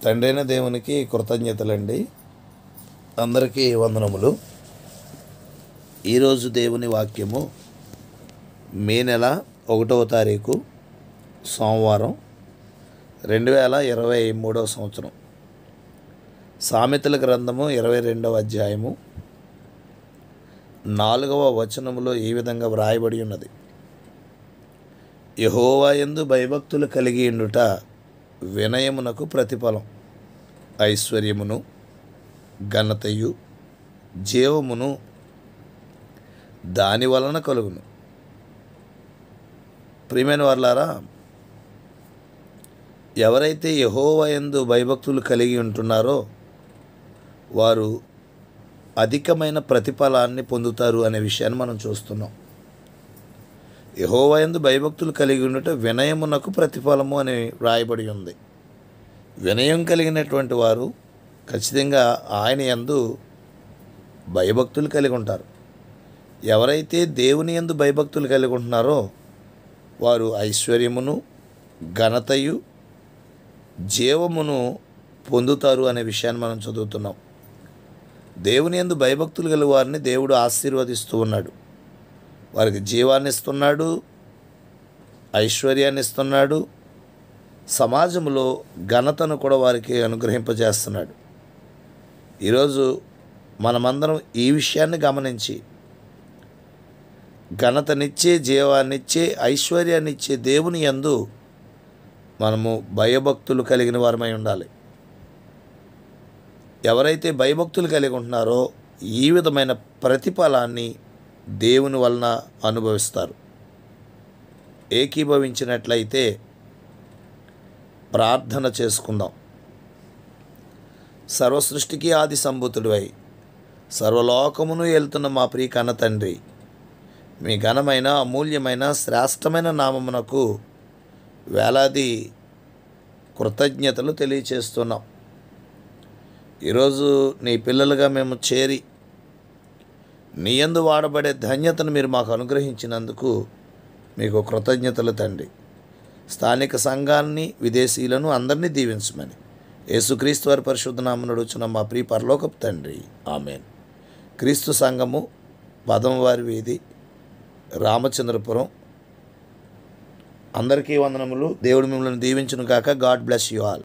తండ్రైన దేవునికి కృతజ్ఞతలండి అందరికీ వందనములు ఈరోజు దేవుని వాక్యము మే నెల ఒకటవ తారీఖు సోమవారం రెండు వేల ఇరవై మూడవ సంవత్సరం సామెతల గ్రంథము ఇరవై రెండవ అధ్యాయము నాలుగవ వచనములో ఈ విధంగా వ్రాయబడి ఉన్నది యహోవా యందు భయభక్తులు కలిగి ఉండుట వినయమునకు ప్రతిఫలం ఐశ్వర్యమును ఘనతయు జీవమును దాని వలన కలుగును ప్రియమైన వాళ్ళారా ఎవరైతే యహోవయందు భయభక్తులు కలిగి ఉంటున్నారో వారు అధికమైన ప్రతిఫలాన్ని పొందుతారు అనే విషయాన్ని మనం చూస్తున్నాం యహోవయందు భయభక్తులు కలిగి ఉండట వినయమునకు ప్రతిఫలము అని వ్రాయబడి ఉంది వినయం కలిగినటువంటి వారు ఖచ్చితంగా ఆయన యందు భయభక్తులు కలిగి ఉంటారు ఎవరైతే దేవుని యందు భయభక్తులు కలిగి ఉంటున్నారో వారు ఐశ్వర్యమును ఘనతయు జీవమును పొందుతారు అనే విషయాన్ని మనం చదువుతున్నాం దేవుని యందు భయభక్తులు గల వారిని దేవుడు ఆశీర్వదిస్తూ ఉన్నాడు వారికి జీవాన్ని ఇస్తున్నాడు ఐశ్వర్యాన్ని ఇస్తున్నాడు సమాజంలో ఘనతను కూడా వారికి అనుగ్రహింపజేస్తున్నాడు ఈరోజు మనమందరం ఈ విషయాన్ని గమనించి ఘనతనిచ్చే జీవాన్నిచ్చే ఐశ్వర్యాన్నిచ్చే దేవుని యందు మనము భయభక్తులు కలిగిన వారమై ఉండాలి ఎవరైతే భయభక్తులు కలిగి ఉంటున్నారో ఈ విధమైన ప్రతిఫలాన్ని దేవుని వలన అనుభవిస్తారు ఏకీభవించినట్లయితే ప్రార్థన చేసుకుందాం సర్వసృష్టికి ఆది సంభూతుడివై సర్వలోకమును వెళ్తున్న మా ప్రియ కన్న తండ్రి మీ ఘనమైన అమూల్యమైన శ్రేష్టమైన నామమునకు వేలాది కృతజ్ఞతలు తెలియచేస్తున్నాం ఈరోజు నీ పిల్లలుగా మేము చేరి నీ యందు వాడబడే ధన్యతను మీరు మాకు అనుగ్రహించినందుకు మీకు కృతజ్ఞతలు తండ్రి స్థానిక సంఘాన్ని విదేశీయులను అందరినీ దీవించమని యేసుక్రీస్తు వారి పరిశుద్ధ నామనుడుచున్న మా ప్రియ పరలోకపు తండ్రి ఆమెన్ క్రీస్తు సంఘము పదమవారి వీధి రామచంద్రపురం అందరికీ వందనములు దేవుడు మిమ్మల్ని దీవించును కాక గాడ్ బ్లెస్ యు ఆల్